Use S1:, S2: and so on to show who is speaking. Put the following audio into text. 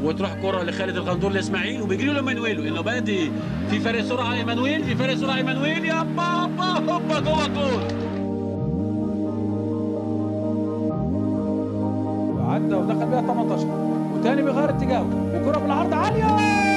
S1: وتروح كره لخالد الغندور لاسماعيل وبيجري له ايمانويل انه بادي في فرق سرعه ايمانويل في فرق سرعه ايمانويل يا بابا هوبا جوه الجول
S2: عدى ودخل بيها 18 وتاني بيغير اتجاهه وكره بالعرض عاليه